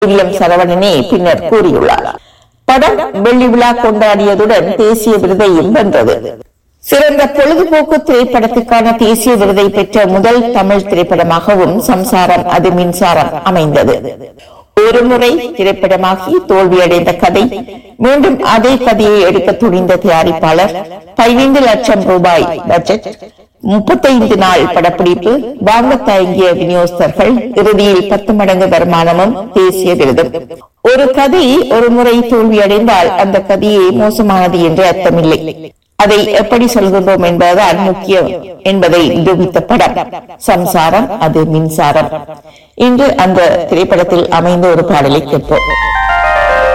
William சரவணனே பின்னர் கூறியுள்ளார் படம் வெள்ளி விழா கொண்டாடியதுடன் தேசிய விருதையும் வென்றது சிறந்த பொழுதுபோக்கு திரைப்படத்துக்கான தேசிய விருதை பெற்ற முதல் தமிழ் திரைப்படமாகவும் சம்சாரம் அது மின்சாரம் அமைந்தது ஒருமுறை திரைப்படமாகி தோல்வியடைந்த கதை மீண்டும் அதே கதையை எடுக்க துணிந்த தயாரிப்பாளர் பதினைந்து லட்சம் ரூபாய் பட்ஜெட் முப்பத்தைந்து நாள் படப்பிடிப்பு வாங்க தயங்கிய விநியோகஸ்தர்கள் இறுதியில் பத்து மடங்கு வருமானமும் தேசிய விருதும் ஒரு கதை ஒரு முறை தோல்வியடைந்தால் அந்த கதையே மோசமானது என்று அர்த்தமில்லை அதை எப்படி சொல்கின்றோம் என்பதுதான் முக்கியம் என்பதை நிரூபித்த படம் சம்சாரம் அது மின்சாரம் இன்று அந்த திரைப்படத்தில் அமைந்த ஒரு பாடலை கேட்போம்